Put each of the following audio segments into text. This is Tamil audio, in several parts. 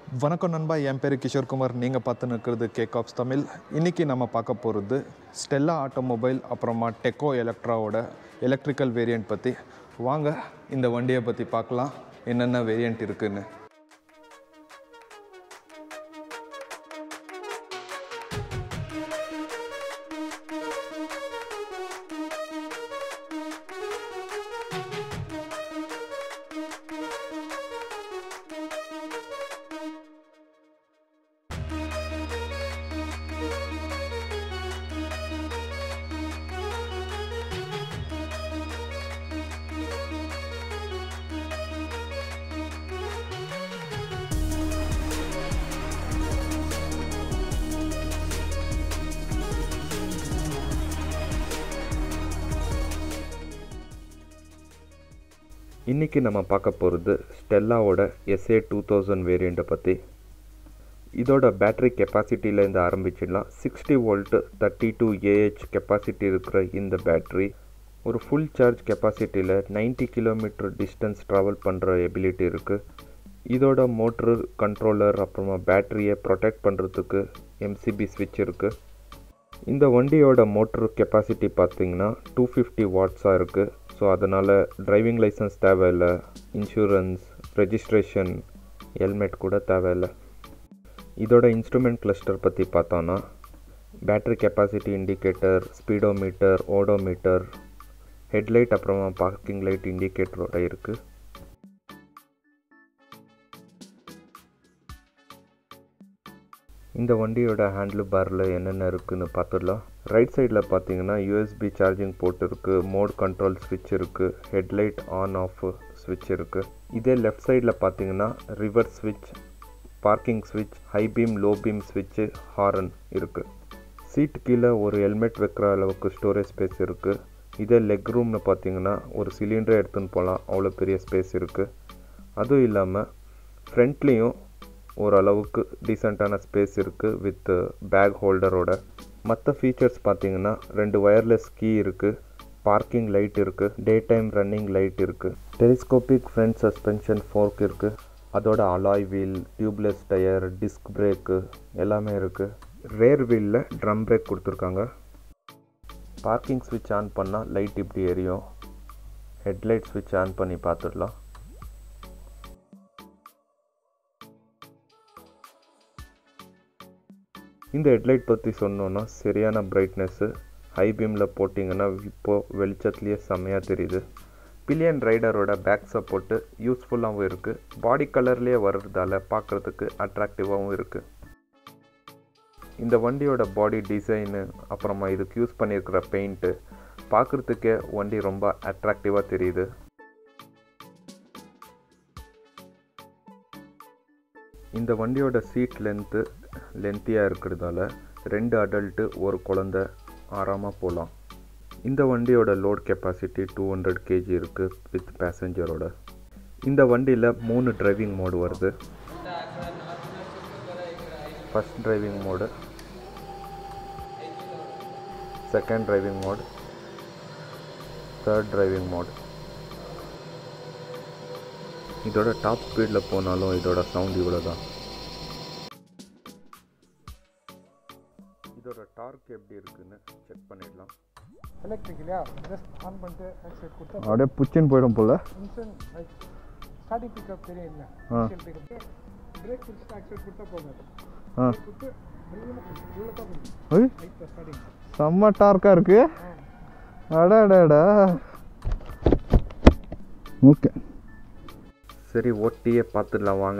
வணக்கம் நண்பா என் பேர் கிஷோர்குமார் நீங்கள் பார்த்து நிற்கிறது கேக் ஆப்ஸ் தமிழ் இன்றைக்கி நம்ம பார்க்க போகிறது ஸ்டெல்லா ஆட்டோமொபைல் அப்புறமா டெக்கோ எலக்ட்ராவோட எலக்ட்ரிக்கல் வேரியண்ட் பற்றி வாங்க இந்த வண்டியை பற்றி பார்க்கலாம் என்னென்ன வேரியண்ட் இருக்குன்னு இன்றைக்கி நம்ம பார்க்க போகிறது ஸ்டெல்லாவோட எஸ்ஏ டூ தௌசண்ட் வேரியண்ட்டை பற்றி இதோட பேட்டரி கெப்பாசிட்டியிலேருந்து ஆரம்பிச்சிடலாம் sixty volt thirty two AH capacity இருக்கிற இந்த பேட்டரி ஒரு ஃபுல் சார்ஜ் கெப்பாசிட்டியில் 90 கிலோமீட்டர் டிஸ்டன்ஸ் ட்ராவல் பண்ணுற எபிலிட்டி இருக்குது இதோட மோட்ரு கண்ட்ரோலர் அப்புறமா பேட்டரியை ப்ரொடெக்ட் பண்ணுறதுக்கு எம்சிபி ஸ்விட்ச் இருக்குது இந்த வண்டியோட மோட்ரு கெப்பாசிட்டி பார்த்தீங்கன்னா டூ ஃபிஃப்டி வாட்ஸாக இருக்குது ஸோ அதனால் டிரைவிங் லைசன்ஸ் தேவையில்லை இன்சூரன்ஸ் ரெஜிஸ்ட்ரேஷன் ஹெல்மெட் கூட தேவையில்லை இதோட இன்ஸ்ட்ருமெண்ட் கிளஸ்டர் பற்றி பார்த்தோன்னா battery capacity indicator speedometer odometer headlight அப்புறமா பார்க்கிங் லைட் இண்டிகேட்டரோட இருக்குது இந்த வண்டியோட ஹேண்டில் பாரில் என்னென்ன இருக்குதுன்னு பார்த்துடலாம் ரைட் சைடில் பார்த்தீங்கன்னா யூஎஸ்பி சார்ஜிங் போர்ட் இருக்குது மோட் கண்ட்ரோல் ஸ்விட்ச் இருக்குது ஹெட்லைட் ஆன் ஆஃப் ஸ்விட்ச் இருக்குது இதே லெஃப்ட் சைடில் பார்த்தீங்கன்னா ரிவர்ஸ் ஸ்விட்ச் பார்க்கிங் ஸ்விட்ச் high beam low beam ஸ்விட்சு horn இருக்குது சீட் கீழே ஒரு ஹெல்மெட் வைக்கிற அளவுக்கு ஸ்டோரேஜ் ஸ்பேஸ் இருக்குது இதே லெக் ரூம்னு பார்த்தீங்கன்னா ஒரு சிலிண்டரை எடுத்துன்னு போகலாம் அவ்வளோ பெரிய ஸ்பேஸ் இருக்குது அதுவும் இல்லாமல் ஃப்ரண்ட்லேயும் ஓரளவுக்கு டீசெண்டான ஸ்பேஸ் இருக்குது வித் பேக் ஹோல்டரோட மற்ற ஃபீச்சர்ஸ் பார்த்தீங்கன்னா ரெண்டு ஒயர்லெஸ் கீ இருக்குது பார்க்கிங் லைட் இருக்குது டே டைம் ரன்னிங் லைட் இருக்குது டெலிஸ்கோபிக் ஃப்ரண்ட் சஸ்பென்ஷன் ஃபோர்க் இருக்குது அதோட alloy wheel tubeless tyre disc brake எல்லாமே இருக்குது ரேர் வீலில் ட்ரம் பிரேக் கொடுத்துருக்காங்க பார்க்கிங் ஸ்விட்ச் ஆன் பண்ணால் லைட் இப்படி எரியும் ஹெட்லைட் ஸ்விட்ச் ஆன் பண்ணி பார்த்துடலாம் இந்த ஹெட்லைட் பற்றி சொன்னோன்னா சரியான பிரைட்னஸ்ஸு ஹை பீமில் போட்டிங்கன்னா இப்போது வெளிச்சத்துலேயே செம்மையாக தெரியுது பில்லியன் ரைடரோட பேக் சப்போர்ட்டு யூஸ்ஃபுல்லாகவும் இருக்குது பாடி கலர்லேயே வர்றதால பார்க்குறதுக்கு அட்ராக்டிவாகவும் இருக்குது இந்த வண்டியோட பாடி டிசைனு அப்புறமா இதுக்கு யூஸ் பண்ணியிருக்கிற பெயிண்ட்டு பார்க்குறதுக்கே வண்டி ரொம்ப அட்ராக்டிவாக தெரியுது இந்த வண்டியோட சீட் லென்த்து லென்த்தியாக இருக்கிறதால ரெண்டு அடல்ட்டு ஒரு குழந்த ஆறாமல் போகலாம் இந்த வண்டியோட load capacity two hundred KG இருக்குது வித் பேசஞ்சரோட இந்த வண்டியில் மூணு டிரைவிங் மோடு வருது first driving mode second driving mode third driving mode இதோட டாப் ஸ்பீடில் போனாலும் இதோட சவுண்ட் இவ்வளோ தான் இதோட டார்க் எப்படி இருக்குன்னு செக் பண்ணிடலாம் எலக்ட்ரிக் இல்லையா ஜஸ்ட் ஆன் பண்ணிட்டு ஆக்சிடென்ட் கொடுத்தா அப்படியே புச்சின்னு போயிடும் போல் இன்ஸ்டன்ட் லைக் ஸ்டார்டிங் பிக்கப் தெரியும் இல்லை ஆ. இனிஷியல் பிக்கப் பிரேக் பிடிச்சிட்டு ஆக்சிடென்ட் கொடுத்தா போகாது ஆ Brake கொடுத்து உள்ள தான் கொடுக்கும் ஐய் லைட் ஸ்டார்டிங் செம்ம டார்க்காக இருக்கு அடாடாடா ஓகே சரி ஓட்டியே பார்த்துடலாம் வாங்க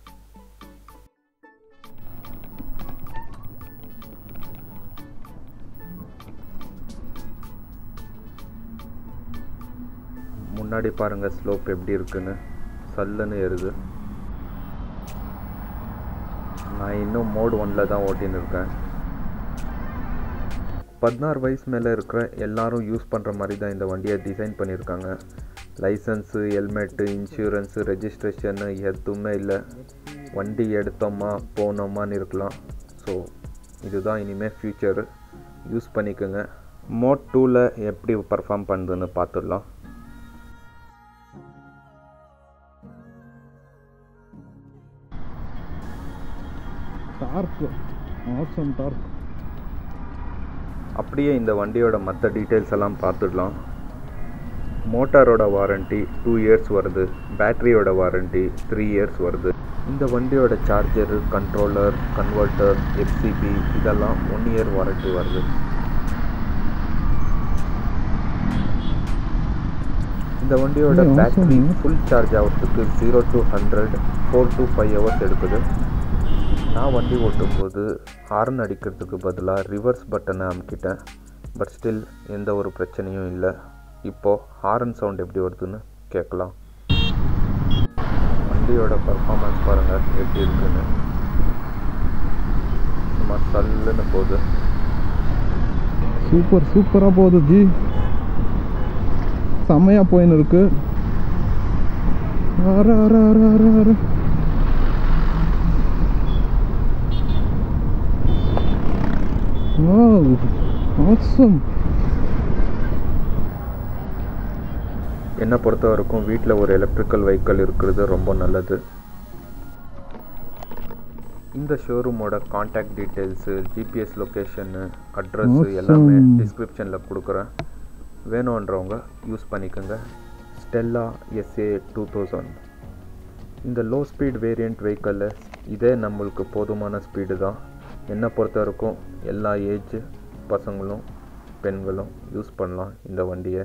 முன்னாடி பாருங்க ஸ்லோப் எப்படி இருக்குன்னு சல்லுன்னு ஏறுது நான் இன்னும் மோட் ஒன்ல தான் ஓட்டின்னு இருக்கேன் பதினாறு வயசு மேலே இருக்கிற எல்லாரும் யூஸ் பண்ணுற மாதிரி தான் இந்த வண்டியை டிசைன் பண்ணியிருக்காங்க லைசன்ஸு ஹெல்மெட்டு இன்சூரன்ஸு ரெஜிஸ்ட்ரேஷனு எதுவுமே இல்லை வண்டி எடுத்தோமா போனோமான்னு இருக்கலாம் ஸோ இதுதான் இனிமேல் ஃப்யூச்சரு யூஸ் பண்ணிக்கோங்க மோட் டூவில் எப்படி பர்ஃபார்ம் பண்ணுதுன்னு பார்த்துடலாம் டார்க் ஆசம் டார்க் அப்படியே இந்த வண்டியோட மற்ற டீட்டெயில்ஸ் எல்லாம் பார்த்துடலாம் மோட்டாரோட வாரண்டி டூ இயர்ஸ் வருது பேட்டரியோட வாரண்டி த்ரீ இயர்ஸ் வருது இந்த வண்டியோட சார்ஜரு கண்ட்ரோலர் கன்வெர்ட்டர் எஃப்சிபி இதெல்லாம் ஒன் இயர் வாரண்டி வருது இந்த வண்டியோட Hmm, awesome. Battery full charge ஆகிறதுக்கு zero to hundred four to five hours எடுக்குது நான் வண்டி ஓட்டும் போது ஹார்ன் அடிக்கிறதுக்கு பதிலாக ரிவர்ஸ் பட்டனை அமுக்கிட்டேன் பட் ஸ்டில் எந்த ஒரு பிரச்சனையும் இல்லை இப்போது ஹார்ன் சவுண்ட் எப்படி வருதுன்னு கேட்கலாம் வண்டியோட பர்ஃபார்மன்ஸ் பாருங்கள் எப்படி இருக்குன்னு சும்மா சல்லுன்னு போகுது சூப்பர் சூப்பராக போகுது ஜி செம்மையாக போயின்னு இருக்கு அர அர அர அர அர Wow, awesome. என்னை பொறுத்த வரைக்கும் வீட்டில் ஒரு எலக்ட்ரிக்கல் வெஹிக்கிள் இருக்கிறது ரொம்ப நல்லது இந்த ஷோரூமோட contact details GPS location address Awesome. எல்லாமே டிஸ்கிரிப்ஷனில் கொடுக்குறேன் வேணுன்றவங்க யூஸ் பண்ணிக்கோங்க ஸ்டெல்லா எஸ்ஏ டூ தௌசண்ட் இந்த லோ ஸ்பீட் வேரியண்ட் வெஹிக்கிளில் இதே நம்மளுக்கு போதுமான ஸ்பீடு தான் என்னை பொறுத்த வரைக்கும் எல்லா ஏஜ் பசங்களும் பெண்களும் யூஸ் பண்ணலாம் இந்த வண்டியை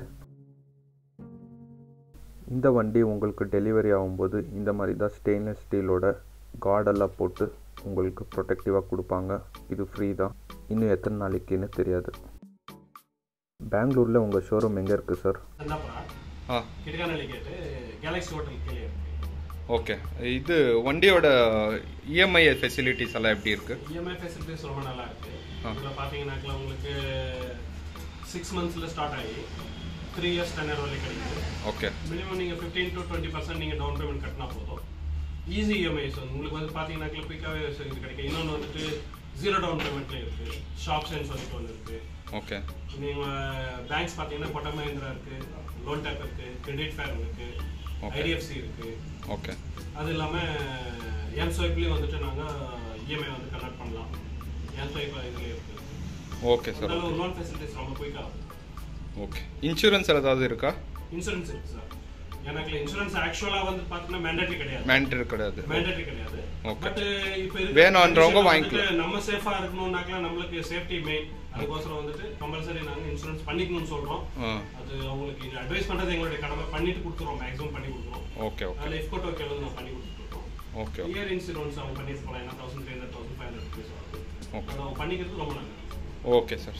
இந்த வண்டி உங்களுக்கு டெலிவரி ஆகும்போது இந்த மாதிரி தான் ஸ்டெயின்லெஸ் ஸ்டீலோட கார்டெல்லாம் போட்டு உங்களுக்கு ப்ரொடெக்டிவாக கொடுப்பாங்க இது ஃப்ரீ தான் இன்னும் எத்தனை நாளைக்குன்னு தெரியாது பெங்களூரில் உங்கள் ஷோரூம் எங்கே இருக்குது சார் சந்தாபுரா ஆ கிடுகானலி கேட்டு கேலக்ஸி ஹோட்டல் கீழே இருக்கு ஓகே இது வண்டியோட இஎம்ஐ ஃபெசிலிட்டிஸ் எல்லாம் எப்படி இருக்கு இஎம்ஐ ஃபெசிலிட்டிஸ் ரொம்ப நல்லா இருக்கு ஆ. இதில் பார்த்தீங்கன்னாக்கா உங்களுக்கு சிக்ஸ் மந்த்ஸில் ஸ்டார்ட் ஆகி த்ரீ இயர்ஸ் டென்னர் வரை கிடைக்கும் ஓகே மினிமம் நீங்கள் ஃபிஃப்டீன் டு டுவெண்ட்டி பர்சன்ட் நீங்கள் டவுன் பேமெண்ட் கட்டினா போதும் ஈஸி இஎம்ஐஸ் உங்களுக்கு வந்து பார்த்தீங்கன்னாக்கா குயிக்காகவே இது கிடைக்கும் இன்னொன்று வந்துட்டு ஜீரோ டவுன் பேமெண்ட்லேயே இருக்குது ஷாப் சென்ஸ் வந்துட்டு ஒன்று இருக்குது ஓகே நீங்கள் பேங்க்ஸ் பார்த்தீங்கன்னா கொட்டக் மஹிந்திரா இருக்குது லோன் டேப் இருக்குது கிரெடிட் ஃபேர் இருக்குது Okay. ஐடிஎஃப்சி இருக்குது ஓகே அது இல்லாமல் எம் ஸ்வைப்லேயும் வந்துட்டு நாங்கள் இஎம்ஐ வந்து கனெக்ட் பண்ணலாம் எம் ஸ்வைப் இதுலேயே இருக்குது ஓகே சார் அதனால ஒரு லோன் ஃபெசிலிட்டிஸ் ரொம்ப குயிக்காக ஓகே இன்சூரன்ஸ் ஏதாவது இருக்கா இன்சூரன்ஸ் இருக்குது சார் எனக்கு இன்சூரன்ஸ் ஆக்சுவலாக வந்து பார்த்தீங்கன்னா மேண்டேட்டரி கிடையாது மேண்டரி கிடையாது மேண்டேட்டரி கிடையாது Okay. பட் இப்போ வேணும்ன்றவங்க வாங்கிக்கலாம். நம்ம சேஃபா இருக்கணும்னாக்கா நம்மளுக்கு சேஃப்டி மெயின் அதுக்கோசரம் வந்துட்டு கம்பல்சரி நாங்கள் இன்சூரன்ஸ் பண்ணிக்கணும்னு சொல்றோம் ஆ அது அவங்களுக்கு இது அட்வைஸ் பண்றது எங்களுடைய கடமை பண்ணிட்டு கொடுத்துருவோம் மேக்ஸிமம் பண்ணி கொடுத்துருவோம் ஓகே ஓகே அதில் எஃப்கோட் ஓகே நான் பண்ணி கொடுத்துருக்கோம் ஓகே ஓகே இயர் இன்சூரன்ஸ் அவங்க பண்ணிட்டு போகலாம் ஏன்னா thousand three hundred thousand five hundred rupees ஆகும் Okay. அதை அவங்க பண்ணிக்கிறது ரொம்ப நல்லது ஓகே சார்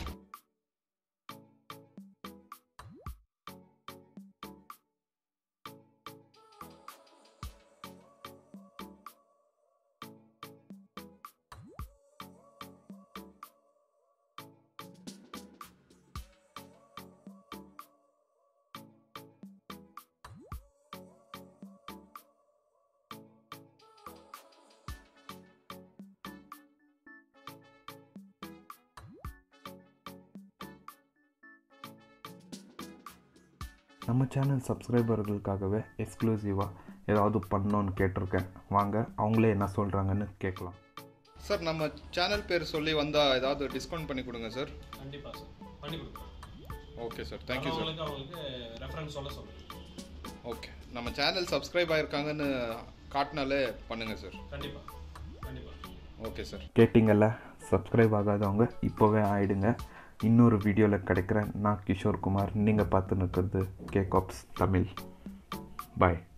நம்ம சேனல் சப்ஸ்கிரைபர்களுக்காகவே எக்ஸ்க்ளூசிவாக ஏதாவது பண்ணோன்னு கேட்டிருக்கேன் வாங்க அவங்களே என்ன சொல்கிறாங்கன்னு கேட்கலாம் சார் நம்ம சேனல் பேர் சொல்லி வந்தால் ஏதாவது டிஸ்கவுண்ட் பண்ணி கொடுங்க சார் கண்டிப்பா சார் பண்ணி கொடுக்குறோம் ஓகே சார் தேங்க்யூ சார் அவங்களுக்கு அவங்களுக்கு ரெஃபரன்ஸ் சொல்ல சொல்லுங்க ஓகே நம்ம சேனல் சப்ஸ்கிரைப் ஆயிருக்காங்கன்னு காட்டினாலே பண்ணுங்க சார் கண்டிப்பா கண்டிப்பா ஓகே சார் கேட்டிங்கல்ல சப்ஸ்கிரைப் ஆகாதவங்க இப்போவே ஆயிடுங்க இன்னொரு வீடியோவில் கிடைக்கிறேன் நான் கிஷோர் குமார் நீங்கள் பார்த்து நிற்கிறது கேகாப்ஸ் தமிழ் பாய்